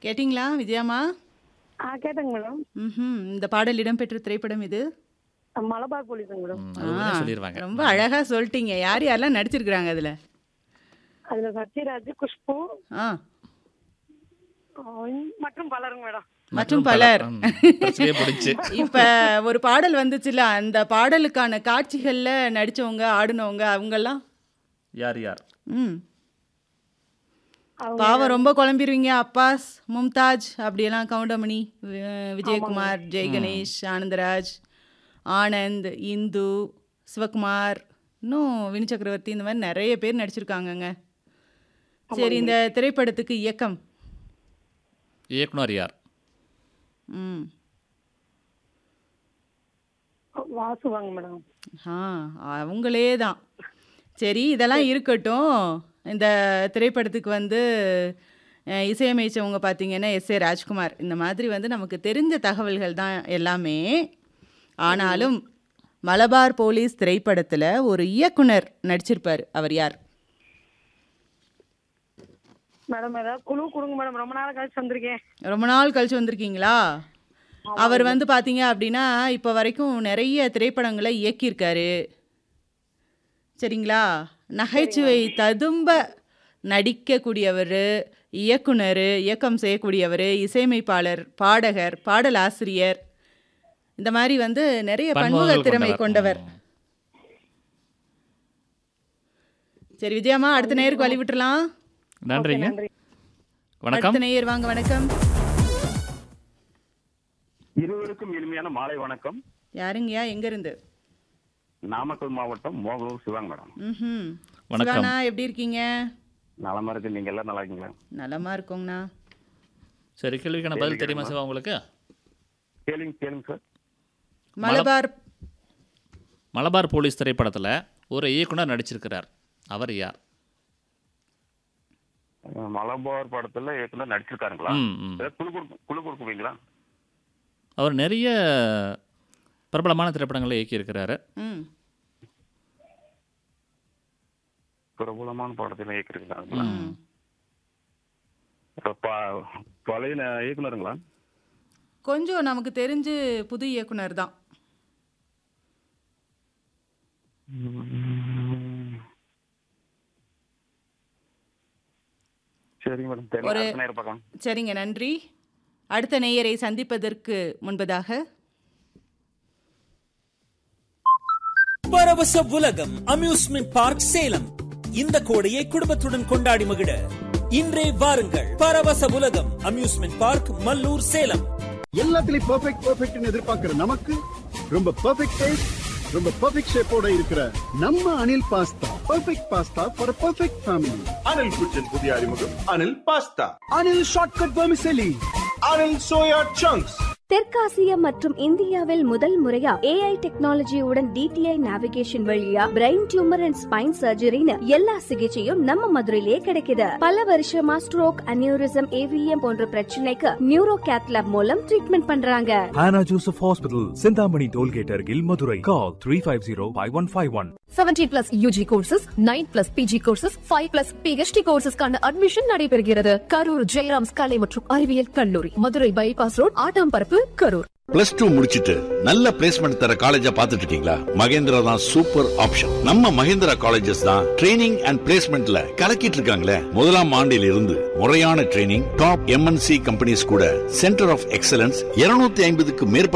கேட்டிங்களா விஜயாம்மா ஆ கேட்டேங்க மேடம் ம் இந்த பாடல் இடம்பெற்ற திரைப்படம் இது மலபார் போலீஸுங்க மேடம் ம், அது உடனே சொல்லிடுவாங்க ரொம்ப அழகா சொல்லிட்டீங்க யார் யாரெல்லாம் நடிச்சிருக்கிறாங்க அதுல அதுல சத்யராஜ் குஷ்பு ஆ ஆ, மற்றும் பலருங்க மேடம் மற்றும் பலர் ம், பிரச்சனையே பிடிச்சு இப்ப ஒரு பாடல் வந்துச்சுல அந்த பாடலுக்கான காட்சிகள்ல நடிச்சவங்க ஆடுனவங்க அவங்கெல்லாம் யார் யார் ம் அவங்க பாவம் ரொம்ப குழம்பிடுவீங்க அப்பாஸ் மும்தாஜ் அப்படியெல்லாம் கவுண்டமணி வி- விஜயகுமார் ஜெய் கணேஷ் ஆனந்தராஜ் ஆனந்த் இந்து சிவகுமார் இன்னும் வினு சக்கரவர்த்தி இந்த மாதிரி நிறைய பேர் நடிச்சிருக்காங்கங்க சரி இந்த திரைப்படத்துக்கு இயக்கம் இயக்குனர் யார் ம் வாசுவாங்க மேடம் ஆ அவங்களே தான் சரி இதெல்லாம் இருக்கட்டும் இந்த திரைப்படத்துக்கு வந்து அஹ், இசையமைச்சவங்க பார்த்தீங்கன்னா எஸ் ஏ ராஜ்குமார் இந்த மாதிரி வந்து நமக்கு தெரிஞ்ச தகவல்கள் தான் எல்லாமே ஆனாலும் மலபார் போலீஸ் திரைப்படத்தில் ஒரு இயக்குனர் நடிச்சிருப்பார் அவர் யார் மேடம் ஏதாவது குழு கொடுங்க மேடம் ரொம்ப நாள் கழிச்சு வந்திருக்கேன் ரொம்ப நாள் கழிச்சு வந்திருக்கீங்களா அவர் வந்து பார்த்தீங்க அப்படின்னா இப்போ வரைக்கும் நிறைய திரைப்படங்களை இயக்கியிருக்காரு சரிங்களா நகைச்சுவை ததும்ப நடிக்கக்கூடியவர் இயக்குனர் இயக்கம் செய்யக்கூடியவர் இசையமைப்பாளர் பாடகர் பாடலாசிரியர் இந்த மாதிரி வந்து நிறைய பன்முக பன்முகங்கள் திறமை கொண்டவர். கொண்டவர் சரி விஜயம்மா அடுத்த நேருக்கு வழி விட்டுறலாம் நன்றிங்க நன்றி வணக்கம் அடுத்த நேயர் வாங்க வணக்கம் இருவருக்கும் இனிமையான மாலை வணக்கம் யாருங்கய்யா எங்கேருந்து நாமக்கல் மாவட்டம் மோகனூர் சிவாங்க மேடம் ம் வணக்கம். சிவானா எப்படி இருக்கீங்க நலமா இருக்கு நீங்க எல்லாம் நல்லா இருக்கீங்களா நலமா இருக்கோங்கண்ணா சரி கேள்விக்கான பதில் தெரியுமா சிவா உங்களுக்கு கேளுங்க கேளுங்க சார் மலபார் மலபார் போலீஸ் திரைப்படத்தில் ஒரு இயக்குனர் நடிச்சிருக்கிறார் அவர் யார் அஹ் மலபார் படத்துல ஏற்கனவே நடிச்சிருக்காருங்களா ம் ம் ஏதாவது குழு கொடுக்கு குழு கொடுக்குவீங்களா அவர் நிறைய பிரபலமான திரைப்படங்களை இயக்கியிருக்கிறாரு ம் பிரபலமான படத்துல இயக்கிருக்கீங்களா ம். ப- பழைய ந- இயக்குனருங்களா கொஞ்சம் நமக்கு தெரிஞ்சு புது இயக்குனர் தான் சரிங்க மேடம் தெரியல ஒரு- அடுத்த நேரம் பார்க்கலாம் சரிங்க நன்றி அடுத்த நேயரை சந்திப்பதற்கு முன்பதாக பரவச உலகம் அம்யூஸ்மெண்ட் பார்க் சேலம் இந்த கோடையை குடும்பத்துடன் கொண்டாடி மகிழ இன்றே வாருங்கள் பரவச உலகம் அம்யூஸ்மெண்ட் பார்க் மல்லூர் சேலம் எல்லாத்துலயும் பெர்ஃபெக்ட் பெர்ஃபெக்ட்னு எதிர்பார்க்கிற நமக்கு ரொம்ப பெர்ஃபெக்ட் டேஸ்ட் ரொம்ப பெர்ஃபெக்ட் ஷேப்போட இருக்கிற நம்ம Anil pasta perfect pasta for perfect family Anil kitchen புதிய அறிமுகம் Anil pasta Anil shortcut vermicelli Anil soya chunks தெற்காசியா மற்றும் இந்தியாவில் முதல் முறையா ஏஐ டெக்னாலஜியுடன் டிடிஐ நேவிகேஷன் வழியா பிரெயின் டியூமர் அண்ட் ஸ்பைன் சர்ஜரின்னு எல்லா சிகிச்சையும் நம்ம மதுரையிலேயே கிடைக்குது பல வருஷமா ஸ்ட்ரோக் அனியூரிசம் ஏவிஎம் போன்ற பிரச்சனைக்கு நியூரோ கேத்லாப் மூலம் ட்ரீட்மெண்ட் பண்றாங்க Hannah Joseph Hospital, Sindhamani Tollgate, Argil, Madurai. Call 350-5151. 17 plus UG courses nine plus PG courses five plus PhD கோர்சஸ்க்கான அட்மிஷன் நடைபெறுகிறது கரூர் ஜெயராம்ஸ் கலை மற்றும் அறிவியல் கல்லூரி Madurai bypass road Attambarappu Karur plus two முடிச்சிட்டு நல்ல பிளேஸ்மெண்ட் தர காலேஜா பாத்துட்டு இருக்கீங்களா மகேந்திரா தான் சூப்பர் ஆப்ஷன் நம்ம மகேந்திரா காலேஜஸ் தான் ட்ரைனிங் அண்ட் பிளேஸ்மெண்ட்ல கலக்கிட்டு இருக்காங்களே முதலாம் ஆண்டில் இருந்து முறையான ட்ரைனிங் டாப் எம்என்சி கம்பெனிஸ் கூட சென்டர் ஆஃப் எக்ஸலன்ஸ் 250 ஐம்பதுக்கு மேற்பட்ட